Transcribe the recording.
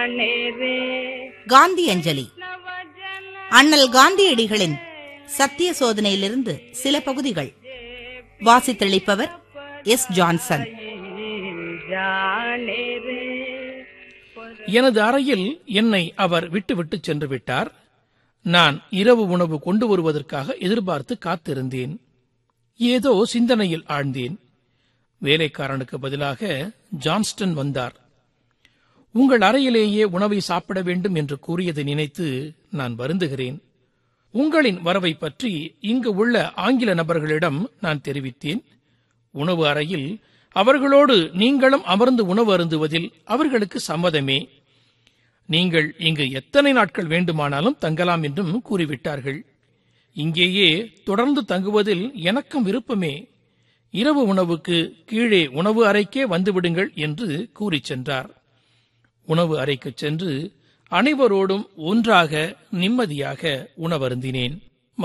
காந்தி அஞ்சலி அண்ணல் காந்தியடிகளின் சத்திய சோதனையிலிருந்து சில பகுதிகள் வாசித்தளிப்பவர் எஸ் ஜான்சன் எனது அறையில் என்னை அவர் விட்டுவிட்டு சென்று விட்டார் நான் இரவு உணவு கொண்டு வருவதற்காக எதிர்பார்த்து காத்திருந்தேன் ஏதோ சிந்தனையில் ஆழ்ந்தேன் வேலைக்காரனுக்கு பதிலாக ஜான்ஸ்டன் வந்தார் உங்கள் அறையிலேயே உணவை சாப்பிட வேண்டும் என்று கூறியதை நினைத்து நான் வருந்துகிறேன் உங்களின் வரவை பற்றி இங்கு உள்ள ஆங்கில நபர்களிடம் நான் தெரிவித்தேன் உணவு அறையில் அவர்களோடு நீங்களும் அமர்ந்து உணவு அருந்துவதில் அவர்களுக்கு சம்மதமே நீங்கள் இங்கு எத்தனை நாட்கள் வேண்டுமானாலும் தங்கலாம் என்றும் கூறிவிட்டார்கள் இங்கேயே தொடர்ந்து தங்குவதில் எனக்கும் விருப்பமே இரவு உணவுக்கு கீழே உணவு அறைக்கே வந்துவிடுங்கள் என்று கூறிச் சென்றார் உணவு அறைக்குச் சென்று அனைவரோடும் ஒன்றாக நிம்மதியாக உணவருந்தினேன்